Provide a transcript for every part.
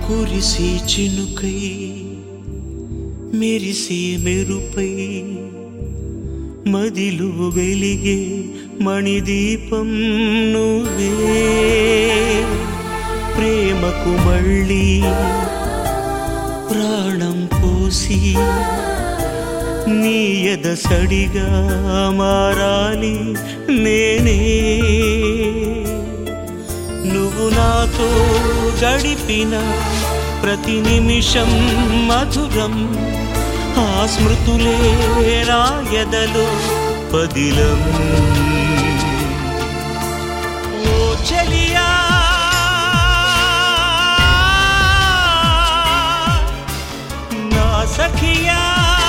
కురిసే చినుకై మెరిసే మెరుపై మదిలో వెలిగే మణిదీపం నువ్వే ప్రేమకు మళ్ళీ ప్రాణం పోసి నీ ఎదసడిగా మారాలి నేనే నువ్వు నాతో గడిపిన ప్రతి నిమిషం మధురం ఆ స్మృతులే నా ఎదలో పదిలం ఓ చెలియా నా సఖియా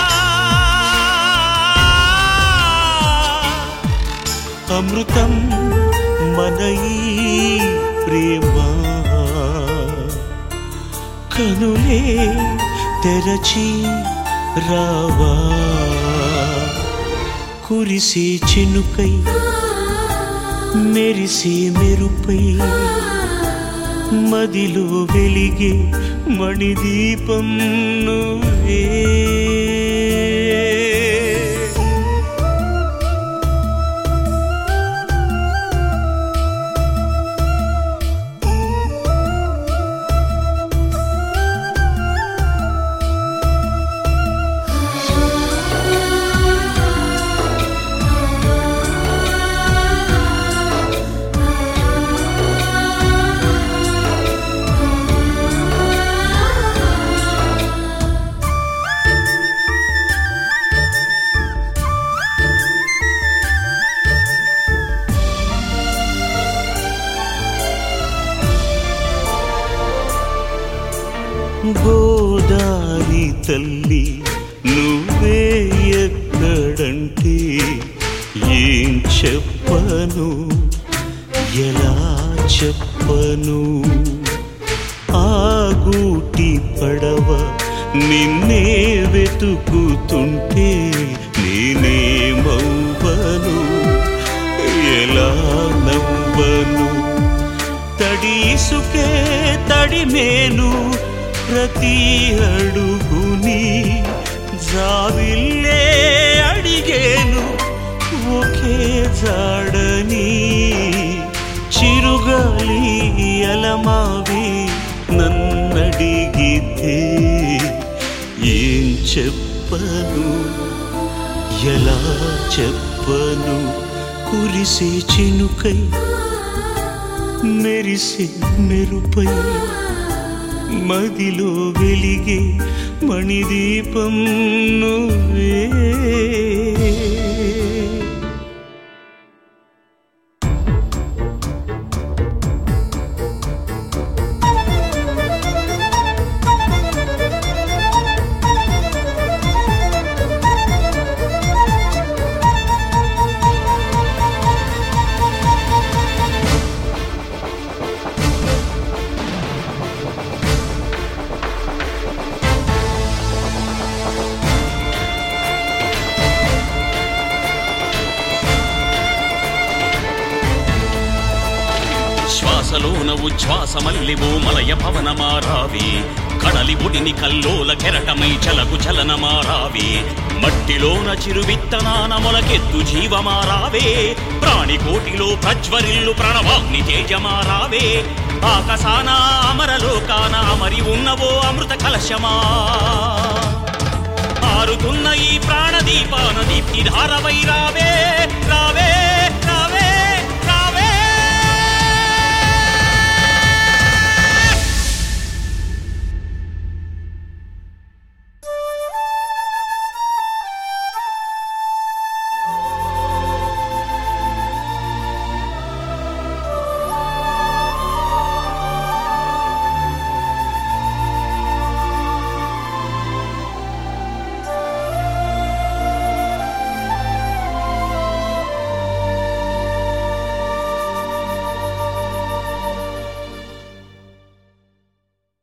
అమృతం మన ఈ ప్రేమ కనులే తెరచి రావా కురిసే చినుకై మెరిసే మెరుపై మదిలో వెలిగే మణిదీపం నువ్వే గోదారి తల్లి నువ్వే ఎక్కడంటే ఏం చెప్పను ఎలా చెప్పను ఆగూటి పడవ నిన్నే వెతుకుతుంటే నేనేమవ్వను ఎలా నవ్వను తడిసుకే తడిమేను ప్రతి అడుగుని జావిల్లే అడిగేను ఒకే జాడని చిరుగాలి అలమావి నన్నడిగితే ఏం చెప్పను ఎలా చెప్పను కురిసే చినుకై మెరిసే మెరుపై మదిలో వెలిగే మణిదీపం నువ్వే శ్వాసలోన ఉచ్ఛ్వాస మల్లివో మలయ భవనమారావి కడలి ఒడిని కల్లోల కెరటమై చలకు చలనమారావి మట్టిలోన చిరు విత్తనాన మొలకెత్తు జీవమారావే ప్రాణికోటిలో ప్రజ్వరిల్లు ప్రణవాగ్ని తేజమారావే ఆకాశాన అమరలోకాన అమరి ఉన్నవో అమృత కలశమా ఆరుతున్న ఈ ప్రాణదీపాన దీప్తి ధారవై రావే రావే